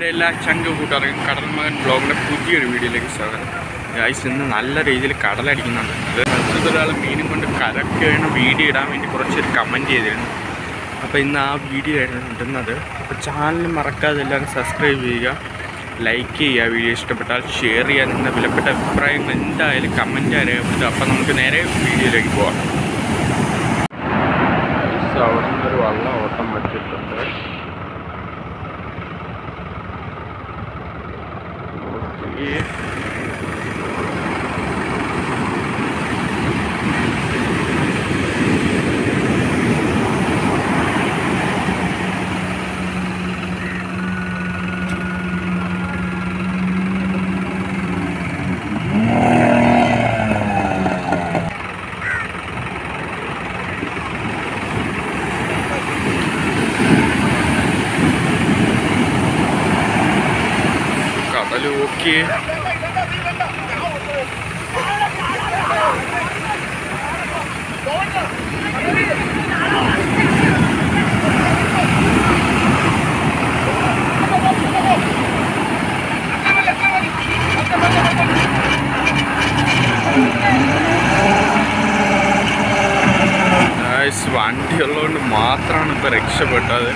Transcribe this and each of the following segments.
എൻ്റെ എല്ലാ ചങ്ക് കൂട്ടുകാർക്കും കടൽ മകൻ ബ്ലോഗിൻ്റെ പുതിയൊരു വീഡിയോയിലേക്ക് സ്വാഗതം ഗൈസ് ഇന്ന് നല്ല രീതിയിൽ കടലടിക്കുന്നുണ്ട് അത് മറ്റൊരാൾ മീനും കൊണ്ട് കരക്കുകയാണ് വീഡിയോ ഇടാൻ വേണ്ടി കുറച്ച് കമൻറ്റ് ചെയ്തിരുന്നു അപ്പോൾ ഇന്ന് ആ വീഡിയോ ആയിരുന്നു ഇടുന്നത് അപ്പോൾ ചാനൽ മറക്കാതെ എല്ലാവരും സബ്സ്ക്രൈബ് ചെയ്യുക ലൈക്ക് ചെയ്യുക വീഡിയോ ഇഷ്ടപ്പെട്ടാൽ ഷെയർ ചെയ്യുക നിങ്ങളുടെ വിലപ്പെട്ട അഭിപ്രായങ്ങൾ എന്തായാലും കമൻറ്റായി രേഖപ്പെടുത്തുക അപ്പോൾ നമുക്ക് നേരെ വീഡിയോയിലേക്ക് പോകാം അവിടെ നിന്നൊരു വള്ളം ഓട്ടം വെച്ചിട്ടുണ്ട് ഓക്കേ. കടൽ ഓക്കെ ഗായ്സ് വണ്ടി ഉള്ളതുകൊണ്ട് മാത്രമാണ് ഇപ്പോൾ രക്ഷപ്പെട്ടത്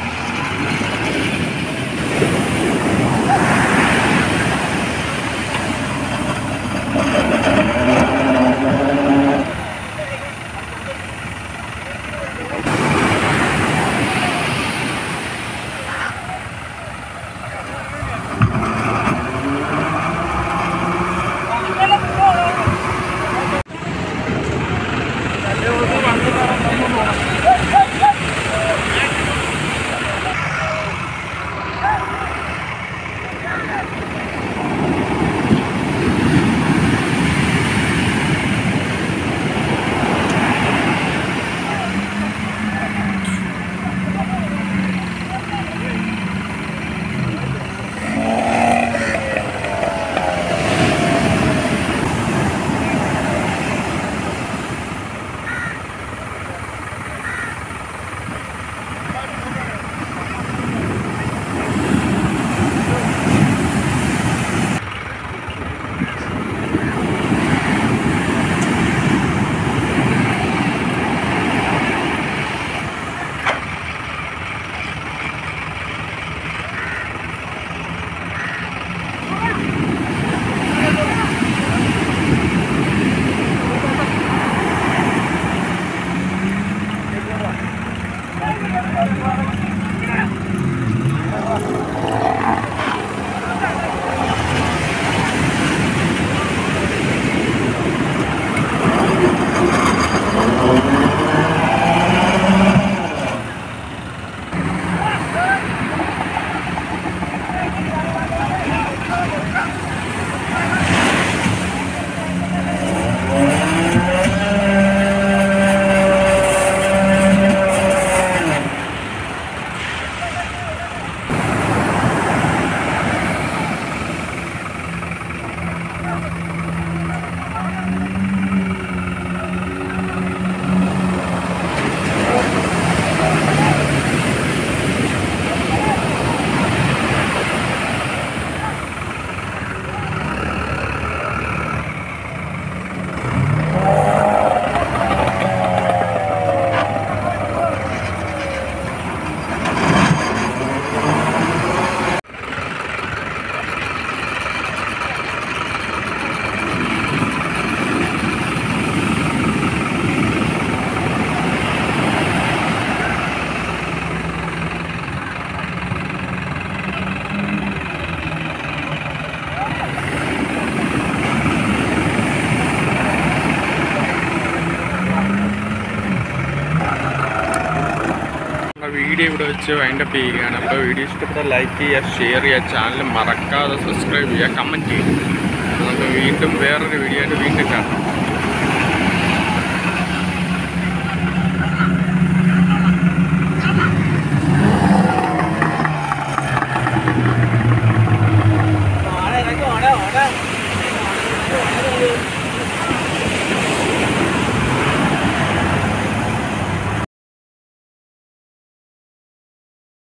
നമ്മുടെ വീഡിയോ ഇവിടെ വെച്ച് വൈൻഡപ്പ് ചെയ്യുകയാണ് അപ്പോൾ വീഡിയോ ഇഷ്ടപ്പെട്ടാൽ ലൈക്ക് ചെയ്യുക ഷെയർ ചെയ്യുക ചാനൽ മറക്കാതെ സബ്സ്ക്രൈബ് ചെയ്യുക കമൻറ്റ് ചെയ്യുക നമുക്ക് വീണ്ടും വേറൊരു വീഡിയോ ആയിട്ട് വീണ്ടും കാണാം